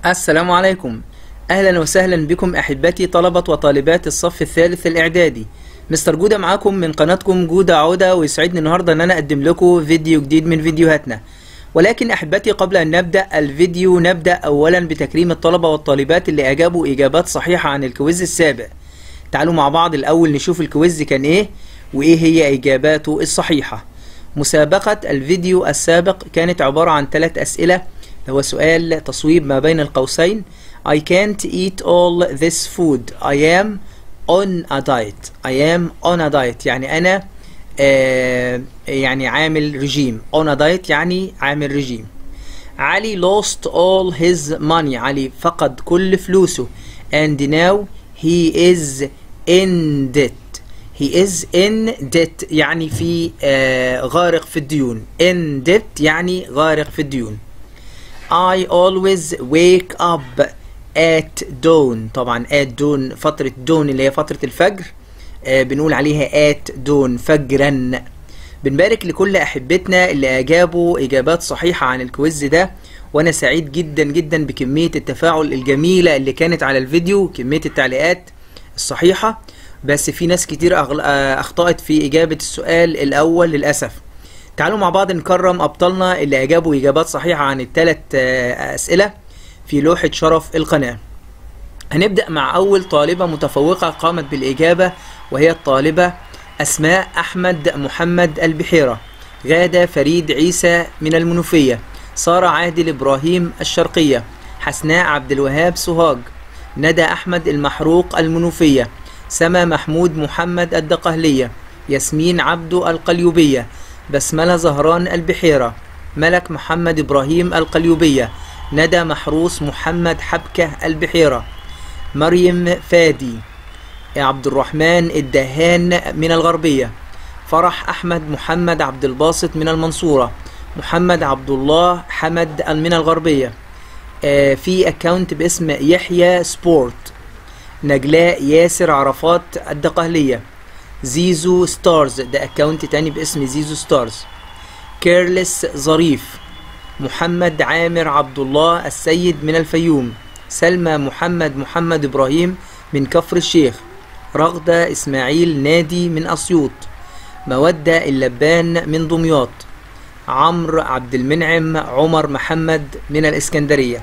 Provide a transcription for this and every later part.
السلام عليكم أهلا وسهلا بكم أحبتي طلبة وطالبات الصف الثالث الإعدادي مستر جودة معاكم من قناتكم جودة عودة ويسعدني النهاردة أن أنا أقدم لكم فيديو جديد من فيديوهاتنا ولكن أحبتي قبل أن نبدأ الفيديو نبدأ أولا بتكريم الطلبة والطالبات اللي أجابوا إجابات صحيحة عن الكويز السابق تعالوا مع بعض الأول نشوف الكويز كان إيه وإيه هي إجاباته الصحيحة مسابقة الفيديو السابق كانت عبارة عن ثلاث أسئلة هو سؤال تصويب ما بين القوسين I can't eat all this food I am on a diet I am on a diet يعني أنا آه يعني عامل رجيم on a diet يعني عامل رجيم علي lost all his money علي فقد كل فلوسه and now he is in debt he is in debt يعني في آه غارق في الديون in debt يعني غارق في الديون I always wake up at dawn طبعا at dawn فترة dawn اللي هي فترة الفجر آه بنقول عليها at dawn فجرا بنبارك لكل أحبتنا اللي أجابوا إجابات صحيحة عن الكويز ده وأنا سعيد جدا جدا بكمية التفاعل الجميلة اللي كانت على الفيديو كمية التعليقات الصحيحة بس في ناس كتير أغل... أخطأت في إجابة السؤال الأول للأسف تعالوا مع بعض نكرم أبطالنا اللي أجابوا إجابات صحيحة عن الثلاث أسئلة في لوحة شرف القناة هنبدأ مع أول طالبة متفوقة قامت بالإجابة وهي الطالبة أسماء أحمد محمد البحيرة غادة فريد عيسى من المنوفية سارة عادل إبراهيم الشرقية حسناء عبد الوهاب سوهاج ندى أحمد المحروق المنوفية سما محمود محمد الدقهلية ياسمين عبدو القليوبية بسملة زهران البحيرة ملك محمد إبراهيم القليوبية ندى محروس محمد حبكة البحيرة مريم فادي عبد الرحمن الدهان من الغربية فرح أحمد محمد عبد الباسط من المنصورة محمد عبد الله حمد من الغربية آه في اكونت باسم يحيى سبورت نجلاء ياسر عرفات الدقهلية زيزو ستارز ده اكونت تاني باسم زيزو ستارز كيرلس ظريف محمد عامر عبد الله السيد من الفيوم سلمى محمد محمد ابراهيم من كفر الشيخ رغدة اسماعيل نادي من اسيوط مودة اللبان من دمياط عمرو عبد المنعم عمر محمد من الاسكندرية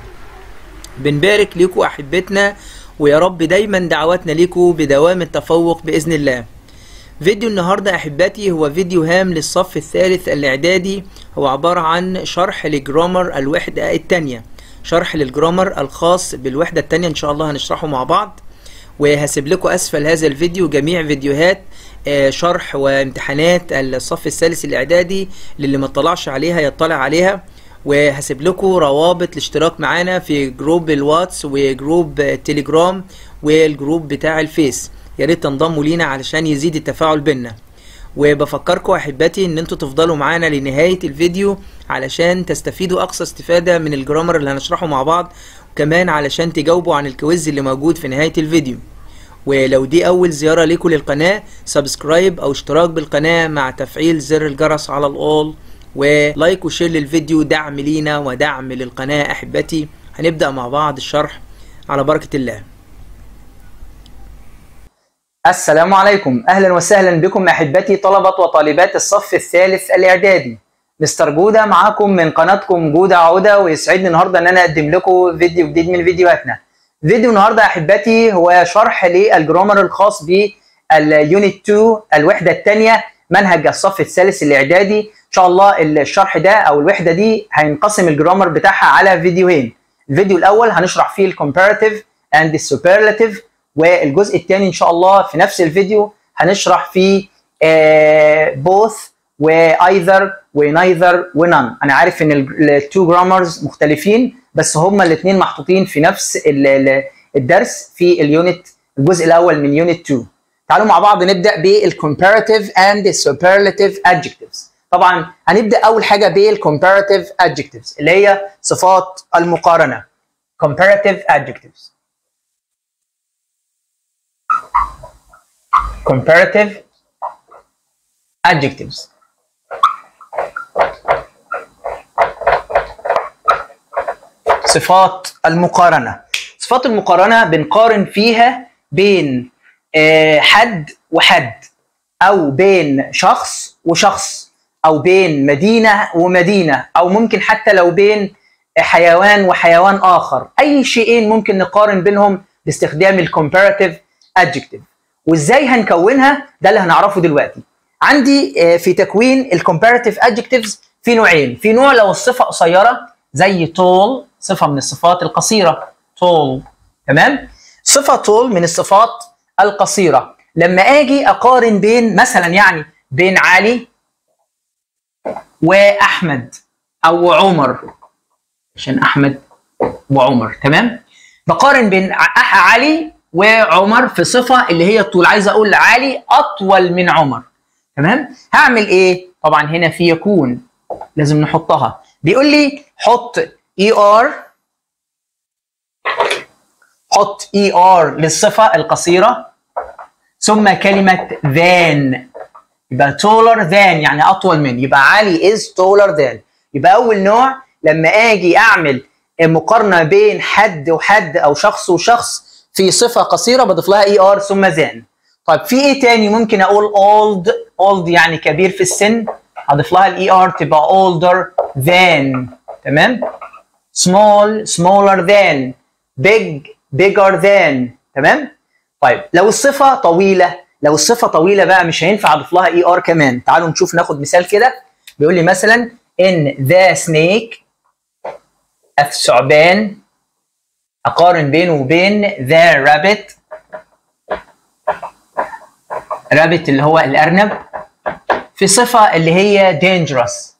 بنبارك لكم احبتنا ويا رب دايما دعواتنا لكم بدوام التفوق باذن الله فيديو النهارده احبتي هو فيديو هام للصف الثالث الاعدادي هو عبارة عن شرح لجرامر الوحدة الثانية شرح للجرامر الخاص بالوحدة الثانية ان شاء الله هنشرحه مع بعض وهسيب لكم اسفل هذا الفيديو جميع فيديوهات شرح وامتحانات الصف الثالث الاعدادي للي ما اطلعش عليها يطلع عليها وهسيب لكم روابط الاشتراك معانا في جروب الواتس وجروب التليجرام والجروب بتاع الفيس يا ريت تنضموا لينا علشان يزيد التفاعل بينا وبفكركم احبتي ان انتوا تفضلوا معانا لنهايه الفيديو علشان تستفيدوا اقصى استفاده من الجرامر اللي هنشرحه مع بعض وكمان علشان تجاوبوا عن الكويز اللي موجود في نهايه الفيديو ولو دي اول زياره ليكم للقناه سبسكرايب او اشتراك بالقناه مع تفعيل زر الجرس على الاول ولايك وشير للفيديو دعم لينا ودعم للقناه احبتي هنبدا مع بعض الشرح على بركه الله السلام عليكم اهلا وسهلا بكم احبتي طلبه وطالبات الصف الثالث الاعدادي مستر جوده معاكم من قناتكم جوده عوده ويسعدني النهارده ان انا اقدم لكم فيديو جديد من فيديوهاتنا فيديو النهارده احبتي هو شرح للجرامر الخاص باليونت 2 الوحده الثانيه منهج الصف الثالث الاعدادي ان شاء الله الشرح ده او الوحده دي هينقسم الجرامر بتاعها على فيديوهين الفيديو الاول هنشرح فيه الكومباراتيف اند السوبرلاتيف والجزء الثاني ان شاء الله في نفس الفيديو هنشرح فيه بوث وايذر ونايذر ونان انا عارف ان التو جرامرز مختلفين بس هما الاثنين محطوطين في نفس الدرس في اليونت الجزء الاول من يونت 2 تعالوا مع بعض نبدا بالcomparative and superlative adjectives طبعا هنبدا اول حاجه بالcomparative adjectives اللي هي صفات المقارنه comparative adjectives comparative adjectives صفات المقارنة صفات المقارنة بنقارن فيها بين آه، حد وحد أو بين شخص وشخص أو بين مدينة ومدينة أو ممكن حتى لو بين حيوان وحيوان آخر أي شيئين ممكن نقارن بينهم باستخدام الكومباراتيف adjective وإزاي هنكونها ده اللي هنعرفه دلوقتي عندي آه، في تكوين الكومباراتيف adjectives في نوعين في نوع لو الصفة قصيرة زي tall صفة من الصفات القصيرة tall تمام صفة tall من الصفات القصيرة لما اجي اقارن بين مثلا يعني بين علي واحمد او عمر عشان احمد وعمر تمام بقارن بين ع- علي وعمر في صفة اللي هي الطول عايز اقول علي اطول من عمر تمام هعمل ايه طبعا هنا في يكون لازم نحطها بيقول لي حط اي ار حط اي ار للصفه القصيره ثم كلمه than يبقى taller than يعني اطول من يبقى علي is taller than يبقى اول نوع لما اجي اعمل مقارنه بين حد وحد او شخص وشخص في صفه قصيره بضيف لها اي ار ثم than طيب في ايه تاني ممكن اقول old old يعني كبير في السن هضيف لها الاي ار تبقى older than تمام small smaller than big bigger than تمام طيب لو الصفه طويله لو الصفه طويله بقى مش هينفع اضيف لها اي ار كمان تعالوا نشوف ناخد مثال كده بيقول لي مثلا ان ذا سنيك الثعبان اقارن بينه وبين ذا رابت رابت اللي هو الارنب في صفه اللي هي dangerous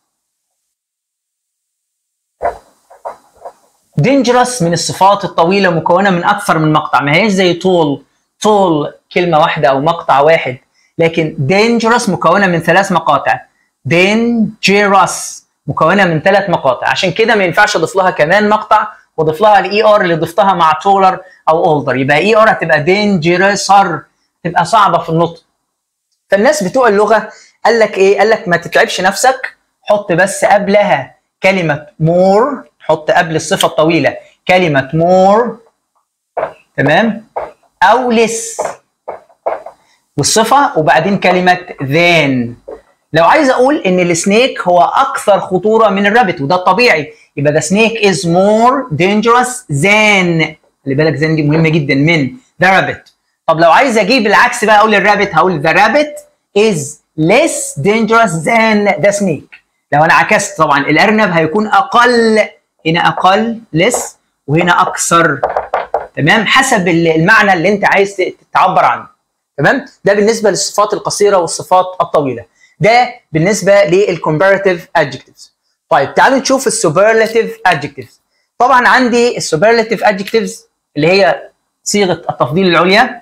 dangerous من الصفات الطويله مكونه من اكثر من مقطع ما هيش زي طول طول كلمه واحده او مقطع واحد لكن dangerous مكونه من ثلاث مقاطع dangerous مكونه من ثلاث مقاطع عشان كده ما ينفعش اضيف لها كمان مقطع واضيف لها الاي ار اللي ضفتها مع taller او older يبقى اي ار هتبقى dangerous تبقى صعبه في النطق فالناس بتوع اللغه قال لك ايه قال لك ما تتعبش نفسك حط بس قبلها كلمه more حط قبل الصفه الطويله كلمه more تمام او less والصفه وبعدين كلمه than لو عايز اقول ان السنيك هو اكثر خطوره من الرابت وده الطبيعي يبقى the snake is more dangerous than خلي بالك than دي مهمه جدا من the rabbit طب لو عايز اجيب العكس بقى اقول الرابت هقول the rabbit is less dangerous than the snake لو انا عكست طبعا الارنب هيكون اقل هنا اقل less وهنا اكثر تمام حسب المعنى اللي انت عايز تعبر عنه تمام ده بالنسبه للصفات القصيره والصفات الطويله ده بالنسبه للكومباراتيف adjectives طيب تعالوا نشوف السوبرلاتيف adjectives طبعا عندي السوبرلاتيف adjectives اللي هي صيغه التفضيل العليا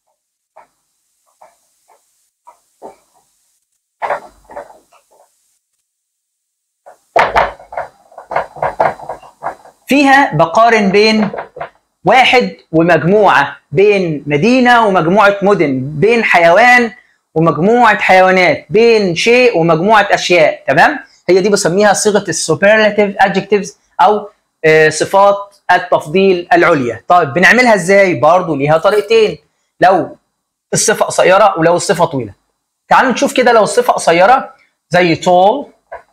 فيها بقارن بين واحد ومجموعة بين مدينة ومجموعة مدن بين حيوان ومجموعة حيوانات بين شيء ومجموعة أشياء تمام هي دي بسميها صيغة السوبرلاتيف adjectives أو آه صفات التفضيل العليا طيب بنعملها ازاي برضو ليها طريقتين لو الصفة قصيرة ولو الصفة طويلة تعالوا نشوف كده لو الصفة قصيرة زي tall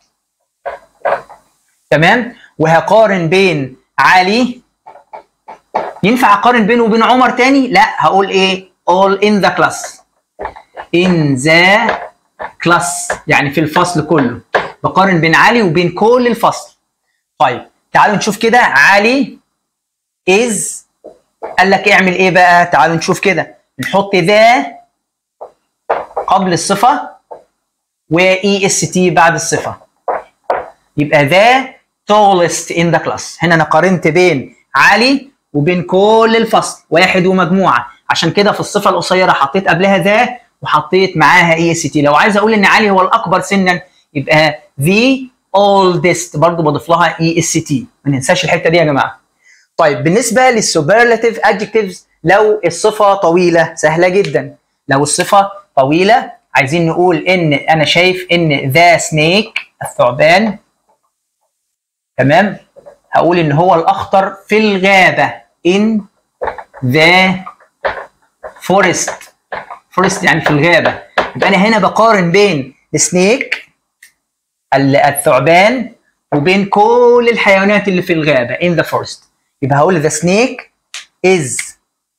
تمام وهقارن بين علي ينفع اقارن بينه وبين عمر تاني لا هقول ايه all in the class in the class يعني في الفصل كله بقارن بين علي وبين كل الفصل طيب تعالوا نشوف كده علي is قال لك اعمل ايه بقى تعالوا نشوف كده نحط ذا قبل الصفة و اي اس تي بعد الصفة يبقى ذا tallest in the class هنا انا قارنت بين علي وبين كل الفصل واحد ومجموعه عشان كده في الصفه القصيره حطيت قبلها ذا وحطيت معاها اي اس تي لو عايز اقول ان علي هو الاكبر سنا يبقى the oldest برضو بضيف لها اي اس تي ما ننساش الحته دي يا جماعه طيب بالنسبه للسوبرلاتيف adjectives لو الصفه طويله سهله جدا لو الصفه طويله عايزين نقول ان انا شايف ان ذا سنيك الثعبان تمام هقول ان هو الاخطر في الغابه in the forest forest يعني في الغابه يبقى انا هنا بقارن بين السنيك الثعبان وبين كل الحيوانات اللي في الغابه in the forest يبقى هقول the snake is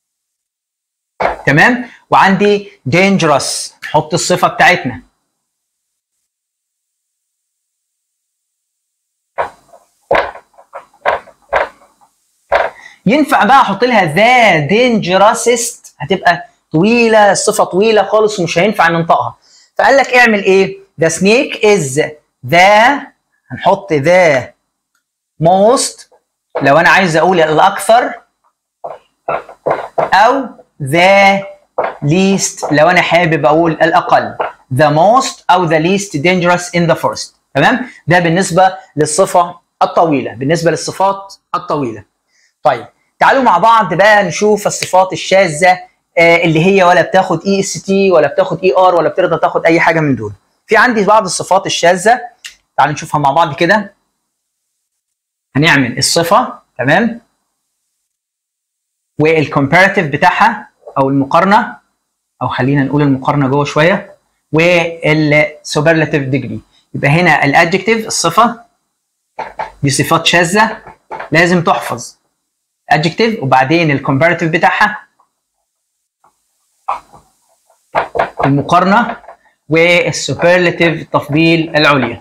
تمام وعندي dangerous نحط الصفه بتاعتنا ينفع بقى احط لها ذا dangerousest هتبقى طويله الصفه طويله خالص ومش هينفع ننطقها فقال لك اعمل ايه the snake is the هنحط the most لو انا عايز اقول الاكثر او the least لو انا حابب اقول الاقل the most او the least dangerous in the forest تمام ده بالنسبه للصفه الطويله بالنسبه للصفات الطويله طيب تعالوا مع بعض بقى نشوف الصفات الشاذه اللي هي ولا بتاخد اي اس تي ولا بتاخد اي ار ولا بتقدر تاخد اي حاجه من دول في عندي بعض الصفات الشاذه تعالوا نشوفها مع بعض كده هنعمل الصفه تمام والكومباراتيف بتاعها او المقارنه او خلينا نقول المقارنه جوه شويه والسوبرلاتيف ديجري يبقى هنا الادجكتيف الصفه دي صفات شاذه لازم تحفظ adjective وبعدين الكومباراتيف بتاعها المقارنه والسوبرلاتيف التفضيل العليا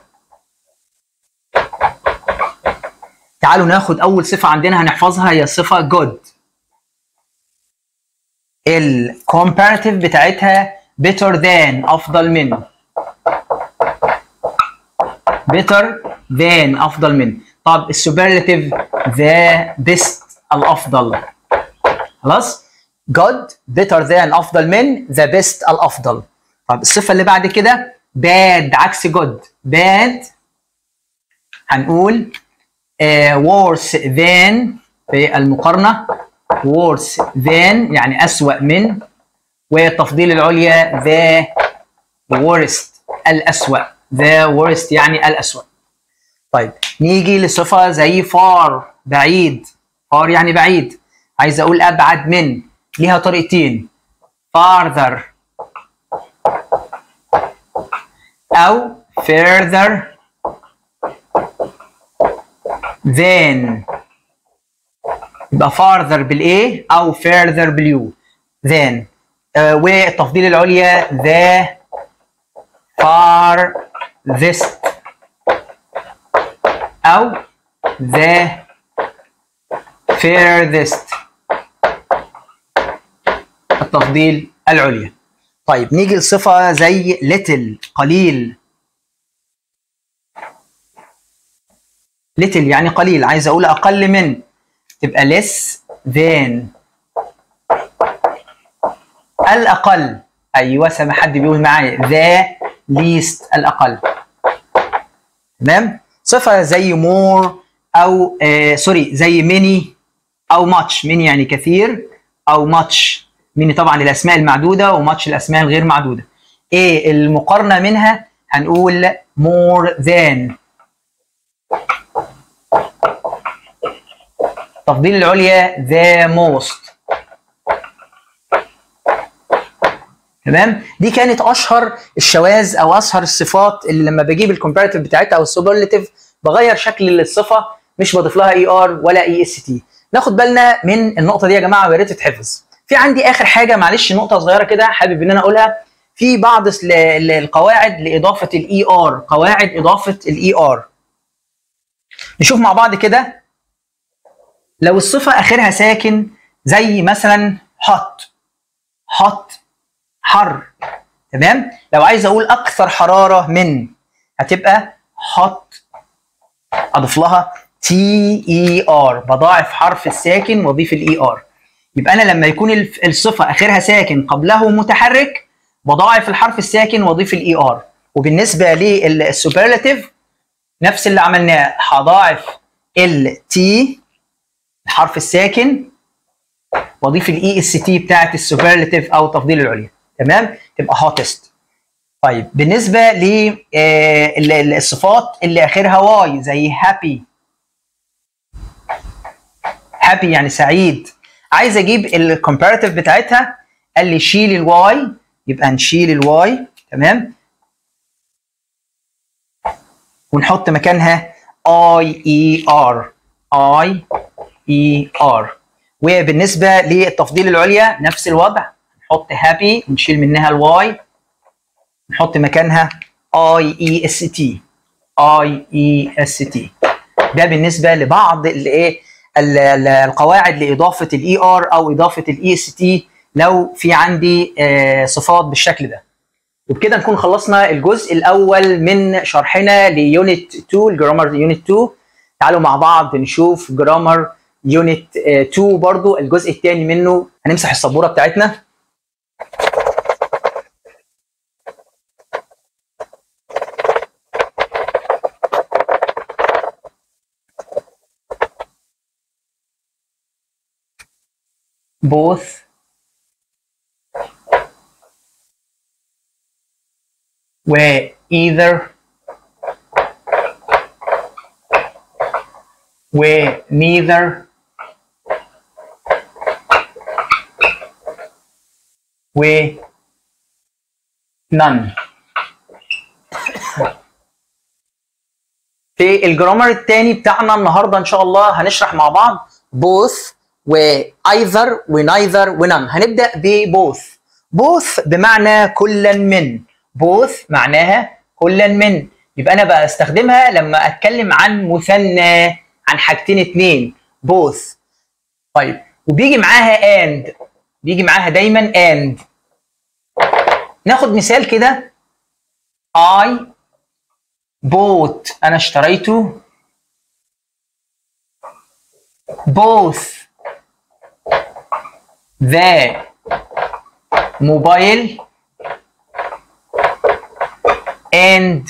تعالوا ناخد اول صفه عندنا هنحفظها هي صفه good الكومباراتيف بتاعتها better than افضل من better than افضل من طب السوبرلاتيف the best الافضل خلاص good better than افضل من the best الافضل طب الصفه اللي بعد كده bad عكس good bad هنقول uh, worse than في المقارنه worse than يعني اسوأ من والتفضيل العليا the worst الاسوأ the worst يعني الاسوأ طيب نيجي لصفه زي far بعيد far يعني بعيد عايز اقول ابعد من ليها طريقتين farther او further than يبقى farther بالايه او further باليو than آه والتفضيل العليا the farthest او the furthest التفضيل العليا طيب نيجي لصفة زي little قليل little يعني قليل عايز اقول اقل من تبقى less than الاقل ايوه سامع حد بيقول معايا the least الاقل تمام صفة زي more او آه سوري زي many او much many يعني كثير او much many طبعا الاسماء المعدوده وماتش الاسماء الغير معدوده ايه المقارنه منها هنقول more than تفضيل العليا the most تمام دي كانت اشهر الشواذ او اشهر الصفات اللي لما بجيب الكومباراتيف بتاعتها او السوبرلاتيف بغير شكل الصفه مش بضيف لها اي ار ولا اي اس تي ناخد بالنا من النقطه دي يا جماعه ويا ريت تتحفظ في عندي اخر حاجه معلش نقطه صغيره كده حابب ان انا اقولها في بعض القواعد لاضافه الاي ار قواعد اضافه الاي ار نشوف مع بعض كده لو الصفه اخرها ساكن زي مثلا hot hot حر تمام لو عايز اقول اكثر حراره من هتبقى hot اضيف لها تي اي ار بضاعف حرف الساكن واضيف الاي ار يبقى انا لما يكون الصفه اخرها ساكن قبله متحرك بضاعف الحرف الساكن واضيف الاي ار وبالنسبه للسوبرلاتيف نفس اللي عملناه هضاعف التي الحرف الساكن واضيف الاي اس تي بتاعت السوبرلاتيف او تفضيل العليا تمام تبقى هوتست طيب بالنسبه للصفات اللي اخرها واي زي هابي happy يعني سعيد عايز اجيب الكومباراتيف بتاعتها قال لي شيل الواي يبقى نشيل الواي تمام ونحط مكانها اي اي ار اي اي ار وبالنسبه للتفضيل العليا نفس الوضع نحط هابي ونشيل منها الواي نحط مكانها اي اي اس تي اي اي اس تي ده بالنسبه لبعض الايه القواعد لاضافه الاي ار او اضافه الاي اس تي لو في عندي صفات بالشكل ده وبكده نكون خلصنا الجزء الاول من شرحنا ليونت 2 الجرامر يونت 2 تعالوا مع بعض نشوف جرامر يونت 2 برضو الجزء الثاني منه هنمسح السبوره بتاعتنا both were either were neither were none في الجرامر الثاني بتاعنا النهارده ان شاء الله هنشرح مع بعض both و either و neither و none هنبدا ب both both بمعنى كلا من both معناها كلا من يبقى انا بستخدمها لما اتكلم عن مثنى عن حاجتين اتنين both طيب وبيجي معاها and بيجي معاها دايما and ناخد مثال كده I bought انا اشتريته both the mobile and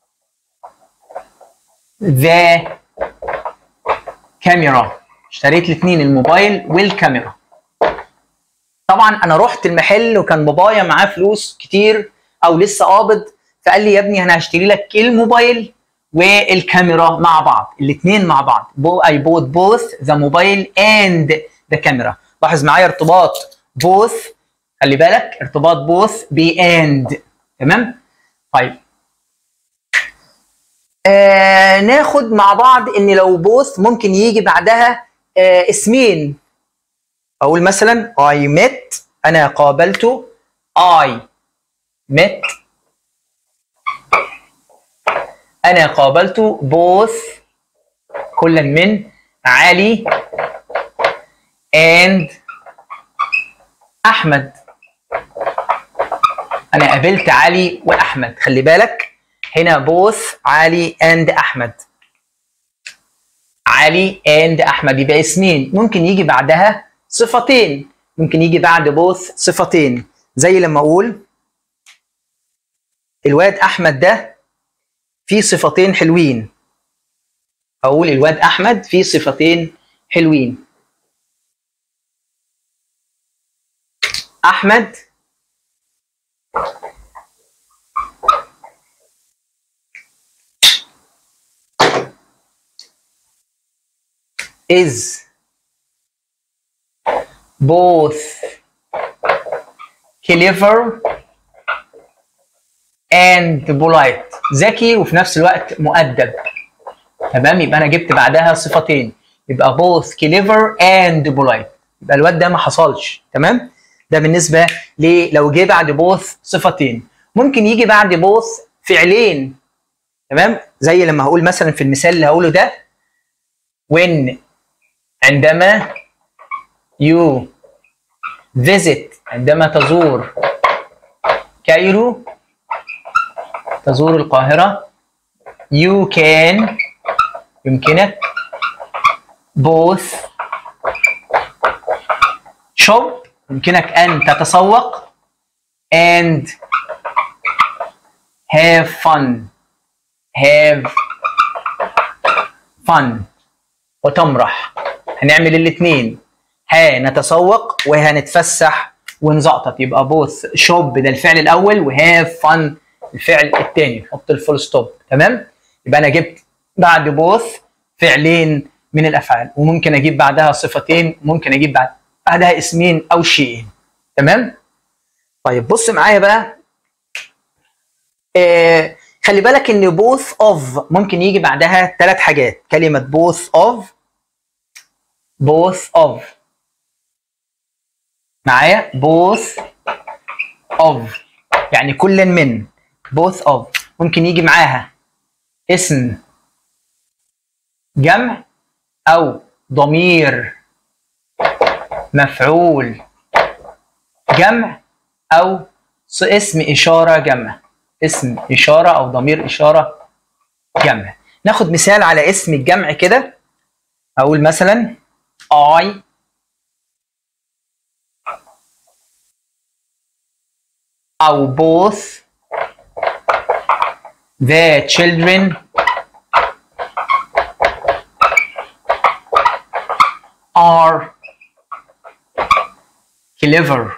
the camera اشتريت الاثنين الموبايل والكاميرا طبعا انا رحت المحل وكان بابايا معاه فلوس كتير او لسه قابض فقال لي يا ابني انا هشتري لك الموبايل والكاميرا مع بعض الاثنين مع بعض I bought both the mobile and the camera لاحظ معايا ارتباط both خلي بالك ارتباط both ب and تمام طيب آه ناخد مع بعض ان لو both ممكن يجي بعدها آه اسمين اقول مثلا I met انا قابلته I met انا قابلته both كلا من علي and احمد انا قابلت علي واحمد خلي بالك هنا both علي and احمد علي and احمد يبقى اسمين ممكن يجي بعدها صفتين ممكن يجي بعد both صفتين زي لما اقول الواد احمد ده فيه صفتين حلوين اقول الواد احمد فيه صفتين حلوين احمد is both clever and polite ذكي وفي نفس الوقت مؤدب تمام يبقى انا جبت بعدها صفتين يبقى both clever and polite يبقى الواد ده ما حصلش تمام ده بالنسبه ل لو جه بعد both صفتين ممكن يجي بعد both فعلين تمام زي لما هقول مثلا في المثال اللي هقوله ده when عندما you visit عندما تزور كايرو تزور القاهرة you can يمكنك both shop يمكنك أن تتسوق and have fun have fun وتمرح هنعمل الاثنين هنتسوق وهنتفسح ونزقطط يبقى بوث شوب ده الفعل الاول وهاف فن الفعل الثاني نحط الفول ستوب تمام يبقى انا جبت بعد بوث فعلين من الافعال وممكن اجيب بعدها صفتين ممكن اجيب بعد بعدها اسمين او شيئين تمام طيب بص معايا بقى آه خلي بالك ان both of ممكن يجي بعدها ثلاث حاجات كلمه both of both of معايا both of يعني كل من both of ممكن يجي معاها اسم جمع او ضمير مفعول جمع او اسم اشاره جمع اسم اشاره او ضمير اشاره جمع ناخد مثال على اسم الجمع كده اقول مثلا I أو both the children are clever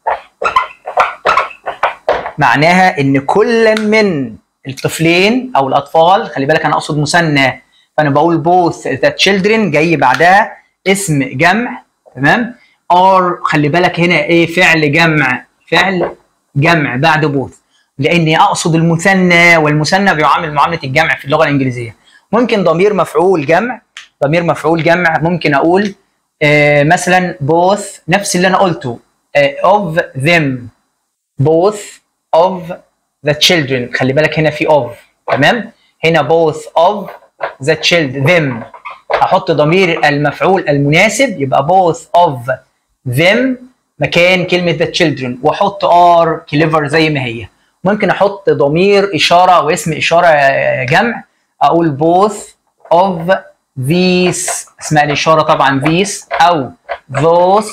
معناها ان كل من الطفلين او الاطفال خلي بالك انا اقصد مثنى فانا بقول both the children جاي بعدها اسم جمع تمام or خلي بالك هنا ايه فعل جمع فعل جمع بعد both لاني اقصد المثنى والمثنى بيعامل معامله الجمع في اللغه الانجليزيه ممكن ضمير مفعول جمع ضمير مفعول جمع ممكن اقول آه مثلا both نفس اللي انا قلته آه of them both of the children خلي بالك هنا في of تمام هنا both of the children them احط ضمير المفعول المناسب يبقى both of them مكان كلمة the children واحط are clever زي ما هي ممكن احط ضمير اشارة واسم اشارة جمع اقول both of these اسماء الاشارة طبعا these او those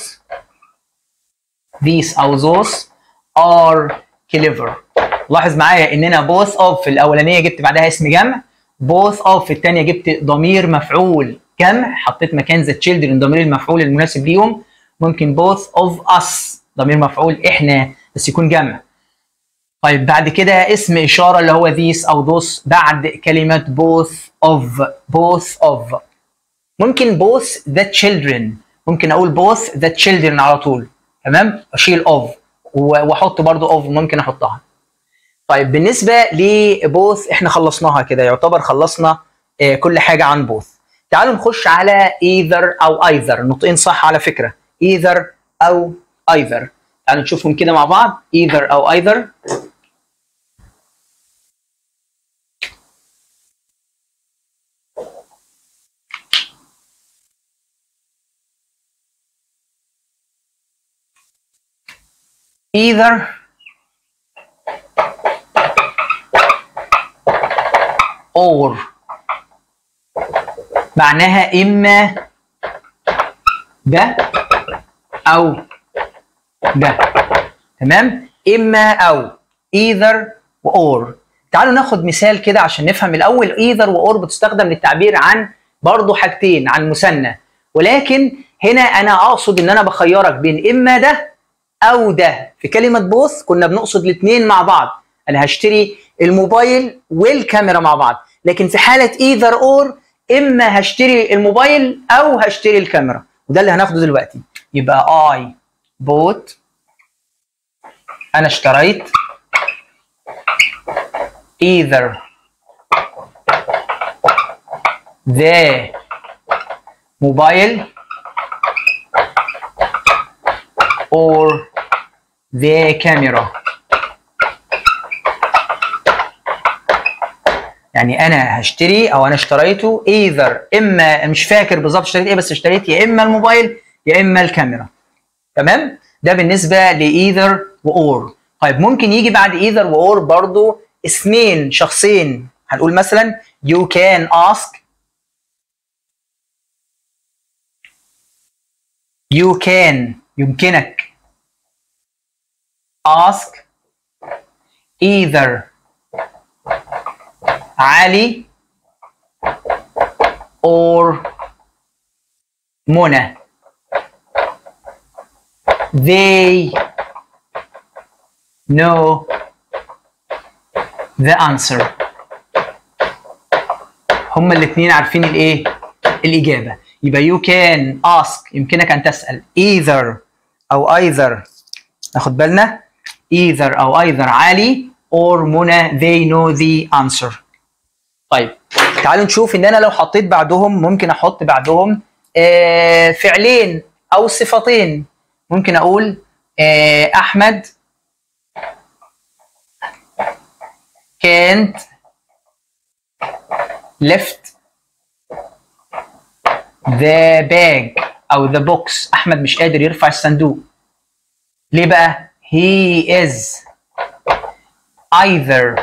these او those are clever لاحظ معايا ان انا both of في الاولانية جبت بعدها اسم جمع both of في الثانية جبت ضمير مفعول جمع حطيت مكان the children ضمير المفعول المناسب ليهم ممكن both of us ضمير مفعول احنا بس يكون جمع طيب بعد كده اسم اشاره اللي هو these او those بعد كلمه both of both of ممكن both the children ممكن اقول both the children على طول تمام اشيل of واحط برضو of ممكن احطها طيب بالنسبه لبوث احنا خلصناها كده يعتبر خلصنا آه كل حاجه عن both تعالوا نخش على either او either النطقين صح على فكره either او either تعالوا نشوفهم كده مع بعض either او either either or معناها اما ده او ده تمام اما او either و or تعالوا ناخد مثال كده عشان نفهم الاول either و or بتستخدم للتعبير عن برضو حاجتين عن مثنى ولكن هنا انا اقصد ان انا بخيرك بين اما ده او ده في كلمه بوث كنا بنقصد الاثنين مع بعض انا هشتري الموبايل والكاميرا مع بعض لكن في حاله either or اما هشتري الموبايل او هشتري الكاميرا وده اللي هناخده دلوقتي يبقى I bought انا اشتريت either the mobile or the camera يعني انا هشتري او انا اشتريته either اما مش فاكر بالظبط اشتريت ايه بس اشتريت يا اما الموبايل يا اما الكاميرا تمام ده بالنسبه لايذر واور طيب ممكن يجي بعد ايذر واور برضو اسمين شخصين هنقول مثلا you can ask you can يمكنك ask either علي or منى they know the answer هما الاثنين عارفين الايه الاجابه يبقى you can ask يمكنك ان تسال either او either ناخد بالنا either او either علي or منى they know the answer طيب تعالوا نشوف ان انا لو حطيت بعدهم ممكن احط بعدهم آه فعلين او صفتين ممكن اقول آه احمد can't lift the bag او the box احمد مش قادر يرفع الصندوق ليه بقى he is either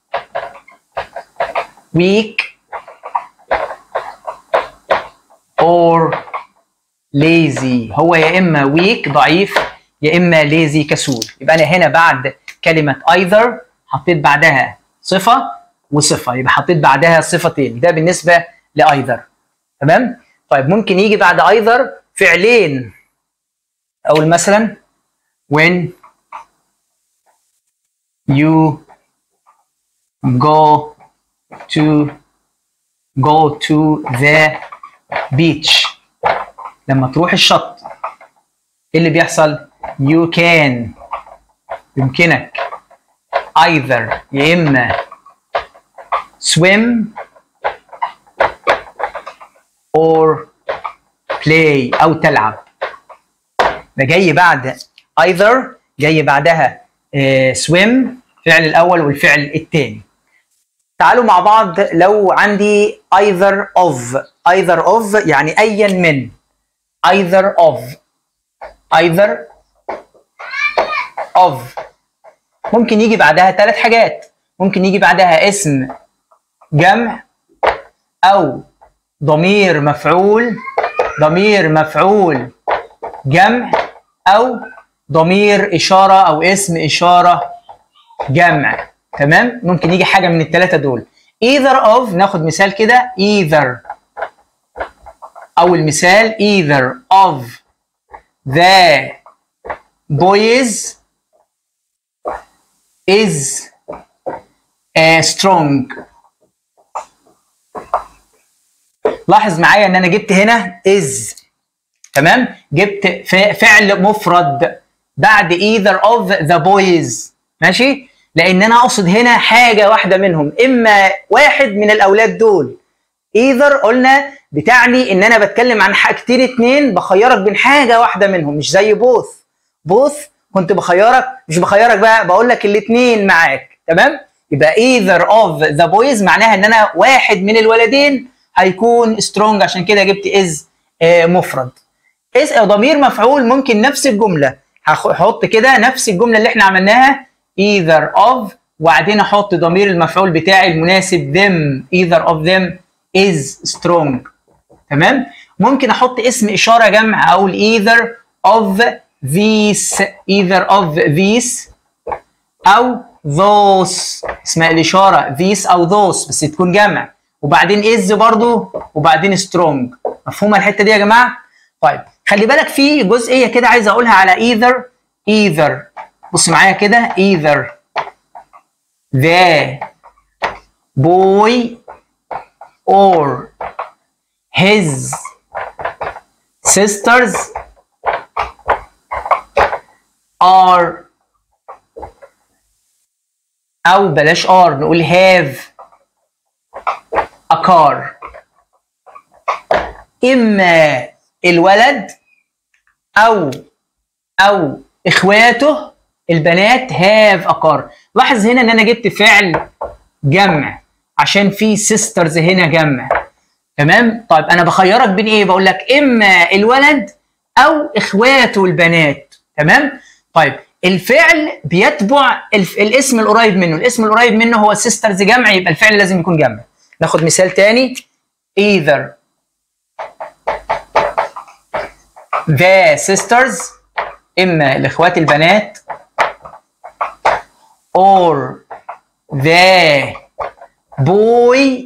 weak or lazy هو يا اما weak ضعيف يا اما lazy كسول يبقى انا هنا بعد كلمه either حطيت بعدها صفه وصفه يبقى حطيت بعدها صفتين ده بالنسبه لايذر تمام طيب ممكن يجي بعد either فعلين اقول مثلا when you go to go to the beach لما تروح الشط ايه اللي بيحصل you can يمكنك either يا اما swim or play او تلعب ده جاي بعد either جاي بعدها آه، swim فعل الاول والفعل الثاني تعالوا مع بعض لو عندي either of either of يعني ايا من either of either of ممكن يجي بعدها ثلاث حاجات ممكن يجي بعدها اسم جمع او ضمير مفعول ضمير مفعول جمع او ضمير اشاره او اسم اشاره جمع تمام ممكن يجي حاجه من الثلاثه دول either of ناخد مثال كده either اول مثال either of the boys is uh, strong لاحظ معايا ان انا جبت هنا is تمام جبت ف- فعل مفرد بعد either of the boys ماشي لان انا اقصد هنا حاجه واحده منهم اما واحد من الاولاد دول either قلنا بتعني ان انا بتكلم عن حاجتين اتنين بخيرك بين حاجه واحده منهم مش زي both both كنت بخيرك مش بخيرك بقى بقول لك الاتنين معاك تمام يبقى either of the boys معناها ان انا واحد من الولدين هيكون strong عشان كده جبت is آه، مفرد is ضمير مفعول ممكن نفس الجمله هخ- هحط كده نفس الجمله اللي احنا عملناها either of وبعدين احط ضمير المفعول بتاعي المناسب them either of them is strong تمام ممكن احط اسم اشاره جمع اقول either of these either of these او those اسمها الاشاره these او those بس تكون جمع وبعدين is برضو وبعدين strong مفهومه الحته دي يا جماعه طيب خلي بالك في جزئيه كده عايز اقولها على either either بص معايا كده either the boy or his sisters are او بلاش are نقول have a car اما الولد او او اخواته البنات have a car لاحظ هنا ان انا جبت فعل جمع عشان في sisters هنا جمع تمام طيب انا بخيرك بين ايه بقول لك اما الولد او اخواته البنات تمام طيب الفعل بيتبع الف... الاسم القريب منه الاسم القريب منه هو sisters جمع يبقى الفعل لازم يكون جمع ناخد مثال تاني either the sisters اما الاخوات البنات or the boy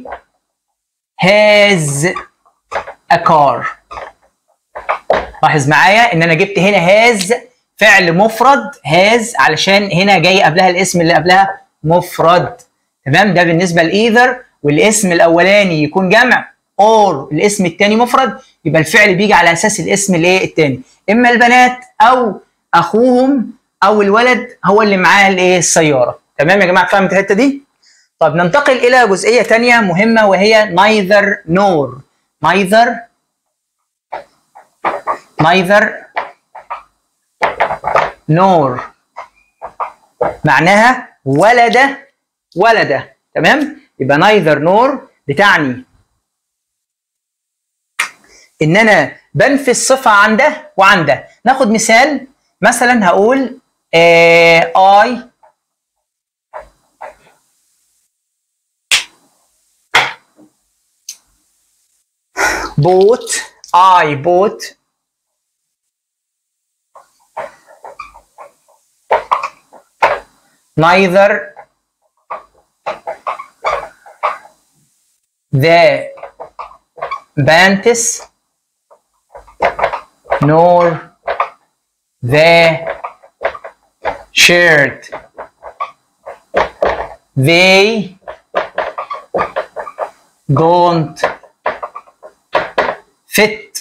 has a car لاحظ معايا ان انا جبت هنا هاز فعل مفرد هاز علشان هنا جاي قبلها الاسم اللي قبلها مفرد تمام ده بالنسبه لايذر والاسم الاولاني يكون جمع اور الاسم الثاني مفرد يبقى الفعل بيجي على اساس الاسم الايه الثاني اما البنات او اخوهم او الولد هو اللي معاه الايه السياره تمام يا جماعه فهمت الحته دي طب ننتقل الى جزئيه ثانيه مهمه وهي neither nor neither neither nor معناها ولا ده ولا ده تمام يبقى neither nor بتعني ان انا بنفي الصفه عن ده وعن ده ناخد مثال مثلا هقول آه I bought I bought neither the Bantis nor the shirt. They don't fit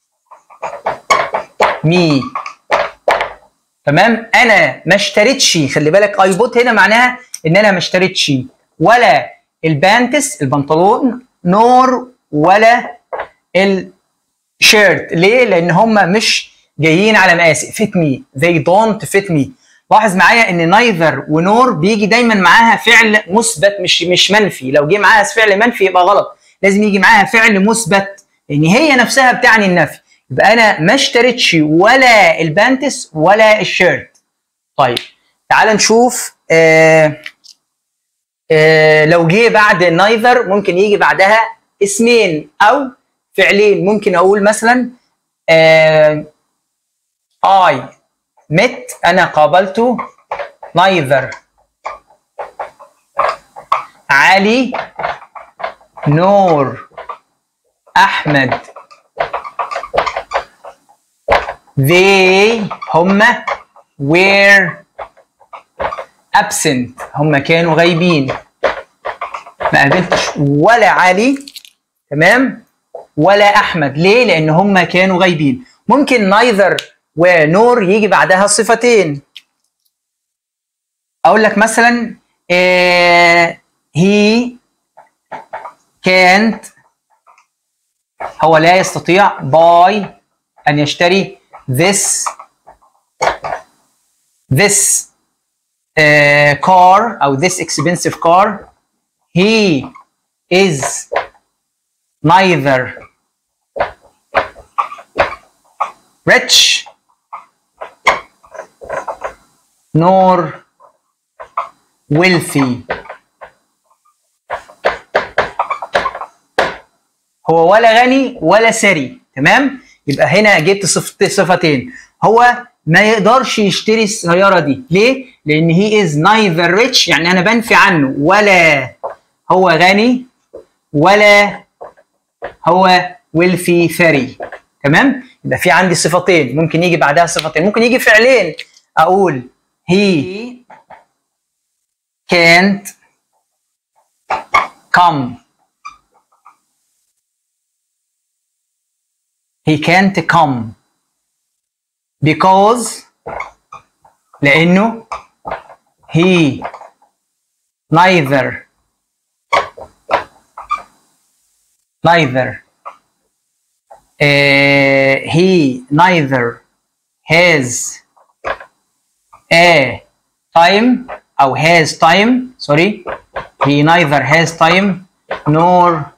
me تمام انا ما اشتريتش خلي بالك اي بوت هنا معناها ان انا ما اشتريتش ولا البانتس البنطلون نور ولا الشيرت ليه لان هم مش جايين على مقاسي فيت مي they don't fit me لاحظ معايا ان نايذر ونور بيجي دايما معاها فعل مثبت مش مش منفي لو جه معاها فعل منفي يبقى غلط لازم يجي معاها فعل مثبت لان هي نفسها بتعني النفي يبقى انا ما اشتريتش ولا البانتس ولا الشيرت طيب تعال نشوف آه آه لو جه بعد نايذر ممكن يجي بعدها اسمين او فعلين ممكن اقول مثلا آه I met انا قابلت neither علي نور احمد they هما were absent هما كانوا غايبين ما قابلتش ولا علي تمام ولا احمد ليه لان هما كانوا غايبين ممكن neither ونور يجي بعدها صفتين اقول لك مثلا آه he can't هو لا يستطيع buy ان يشتري this this uh, car او this expensive car he is neither rich nor wealthy هو ولا غني ولا ثري تمام يبقى هنا جبت صفت صفتين هو ما يقدرش يشتري السياره دي ليه لان هي از نايذر ريتش يعني انا بنفي عنه ولا هو غني ولا هو ويلفي ثري تمام يبقى في عندي صفتين ممكن يجي بعدها صفتين ممكن يجي فعلين اقول he can't come he can't come because لأنه he neither neither uh, he neither has a time أو has time sorry he neither has time nor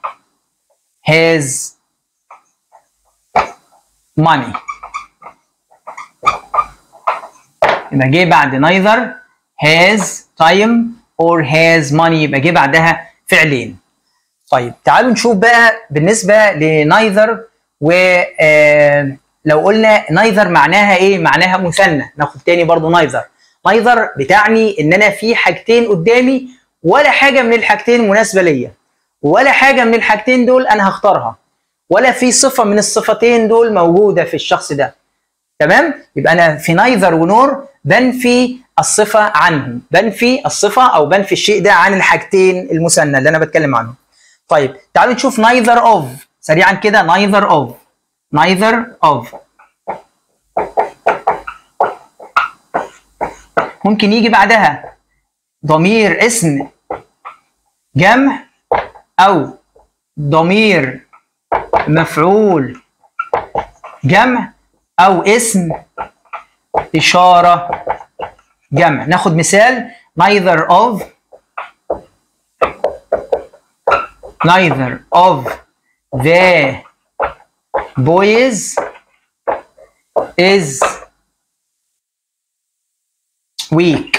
has money يبقى جه بعد neither has time or has money يبقى جه بعدها فعلين طيب تعالوا نشوف بقى بالنسبة لنايذر و آه لو قلنا نايذر معناها ايه؟ معناها مثنى ناخد تاني برضو نايذر نايذر بتعني ان انا في حاجتين قدامي ولا حاجة من الحاجتين مناسبة ليا ولا حاجة من الحاجتين دول انا هختارها ولا في صفة من الصفتين دول موجودة في الشخص ده تمام؟ يبقى انا في نايذر ونور بنفي الصفة عنهم بنفي الصفة او بنفي الشيء ده عن الحاجتين المثنى اللي انا بتكلم عنهم طيب تعالوا نشوف neither of سريعا كده neither of neither of ممكن يجي بعدها ضمير اسم جمع او ضمير مفعول جمع او اسم اشاره جمع ناخد مثال neither of neither of the boys is weak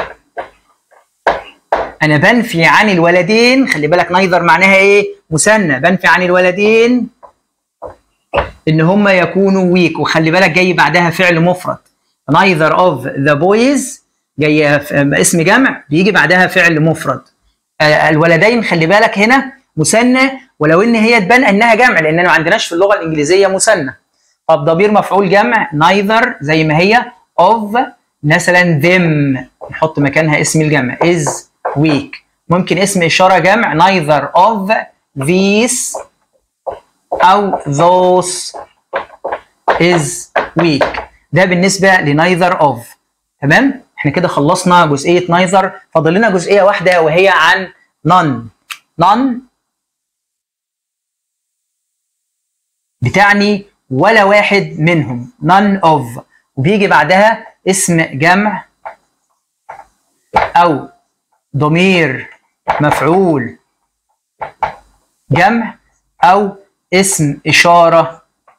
انا بنفي عن الولدين خلي بالك neither معناها ايه مثنى بنفي عن الولدين ان هم يكونوا weak وخلي بالك جاي بعدها فعل مفرد neither of the boys جاي اسم جمع بيجي بعدها فعل مفرد الولدين خلي بالك هنا مثنى ولو ان هي تبان انها جمع لان ما عندناش في اللغه الانجليزيه مثنى طب ضمير مفعول جمع neither زي ما هي of مثلا them نحط مكانها اسم الجمع is weak ممكن اسم اشاره جمع neither of these او those is weak ده بالنسبه لneither of تمام احنا كده خلصنا جزئيه neither فاضل لنا جزئيه واحده وهي عن none none بتعني ولا واحد منهم none of وبيجي بعدها اسم جمع او ضمير مفعول جمع او اسم اشاره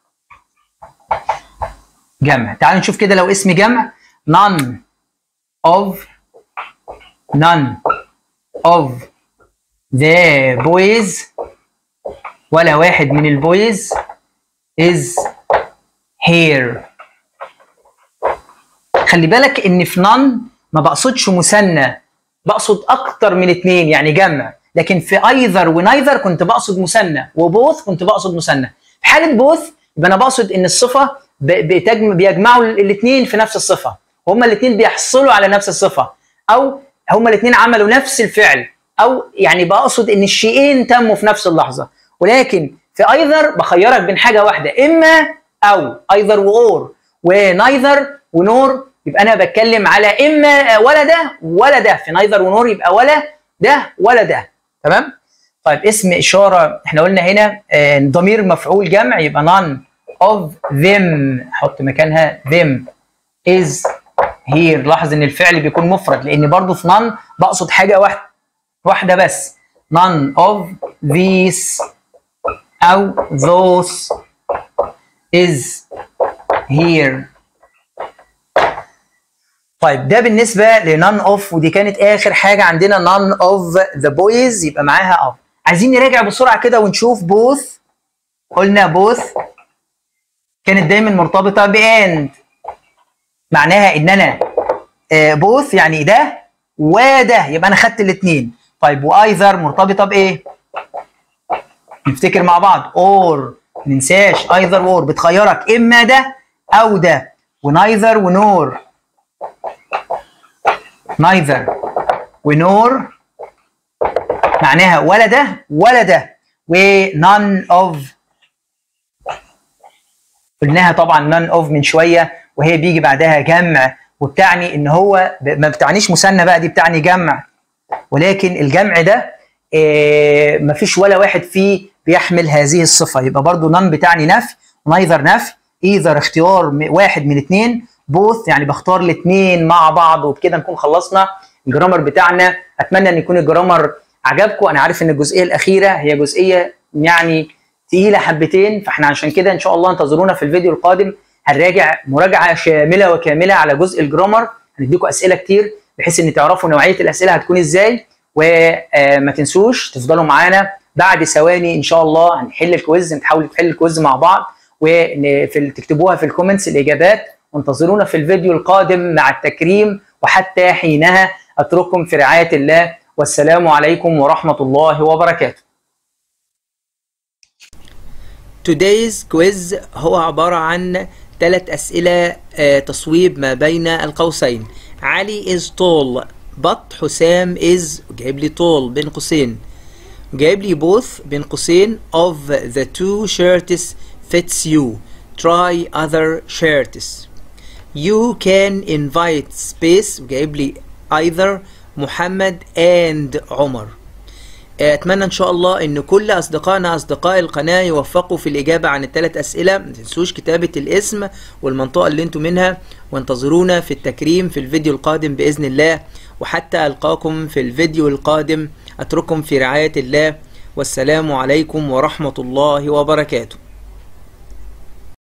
جمع تعالوا نشوف كده لو اسم جمع none of none of the boys ولا واحد من البويز is here خلي بالك ان في none ما بقصدش مثنى بقصد اكتر من اتنين يعني جمع لكن في either ونايذر كنت بقصد مثنى وبوث كنت بقصد مثنى في حاله بوث يبقى انا بقصد ان الصفه بتجمع بيجمعوا الاثنين في نفس الصفه هما الاثنين بيحصلوا على نفس الصفه او هما الاثنين عملوا نفس الفعل او يعني بقصد ان الشيئين تموا في نفس اللحظه ولكن في ايذر بخيرك بين حاجه واحده اما او ايذر واور ونايذر ونور يبقى انا بتكلم على اما ولا ده ولا ده في نايذر ونور يبقى ولا ده ولا ده تمام طيب اسم اشاره احنا قلنا هنا آه ضمير مفعول جمع يبقى none of them حط مكانها them is here لاحظ ان الفعل بيكون مفرد لان برضو في none بقصد حاجه واحده واحده بس none of these او those is here طيب ده بالنسبه لنون اوف ودي كانت اخر حاجه عندنا نون اوف ذا بويز يبقى معاها اوف عايزين نراجع بسرعه كده ونشوف بوث قلنا بوث كانت دايما مرتبطه باند معناها ان انا بوث يعني ده وده يبقى انا خدت الاثنين طيب وايذر مرتبطه بايه نفتكر مع بعض اور ننساش ايذر وور بتخيرك اما ده او ده ونايذر ونور neither ونور معناها ولا ده ولا ده و none of قلناها طبعا none of من شويه وهي بيجي بعدها جمع وبتعني ان هو ما بتعنيش مثنى بقى دي بتعني جمع ولكن الجمع ده إيه مفيش ولا واحد فيه بيحمل هذه الصفه يبقى برضو none بتعني نفي neither نفي either اختيار واحد من اثنين بوث يعني بختار الاثنين مع بعض وبكده نكون خلصنا الجرامر بتاعنا اتمنى ان يكون الجرامر عجبكم انا عارف ان الجزئيه الاخيره هي جزئيه يعني تقيله حبتين فاحنا عشان كده ان شاء الله انتظرونا في الفيديو القادم هنراجع مراجعه شامله وكامله على جزء الجرامر هنديكم اسئله كتير بحيث ان تعرفوا نوعيه الاسئله هتكون ازاي وما تنسوش تفضلوا معانا بعد ثواني ان شاء الله هنحل الكويز نحاول نحل الكويز مع بعض وفي تكتبوها في الكومنتس الاجابات وانتظرونا في الفيديو القادم مع التكريم وحتى حينها اترككم في رعايه الله والسلام عليكم ورحمه الله وبركاته. Today's quiz هو عبارة عن ثلاث أسئلة آه، تصويب ما بين القوسين علي is tall but حسام is جايب لي tall بين قوسين جايب لي both بين قوسين of the two shirts fits you try other shirts you can invite space جايب لي either محمد and عمر اتمنى ان شاء الله ان كل اصدقائنا اصدقاء القناه يوفقوا في الاجابه عن الثلاث اسئله ما تنسوش كتابه الاسم والمنطقه اللي انتم منها وانتظرونا في التكريم في الفيديو القادم باذن الله وحتى القاكم في الفيديو القادم اترككم في رعايه الله والسلام عليكم ورحمه الله وبركاته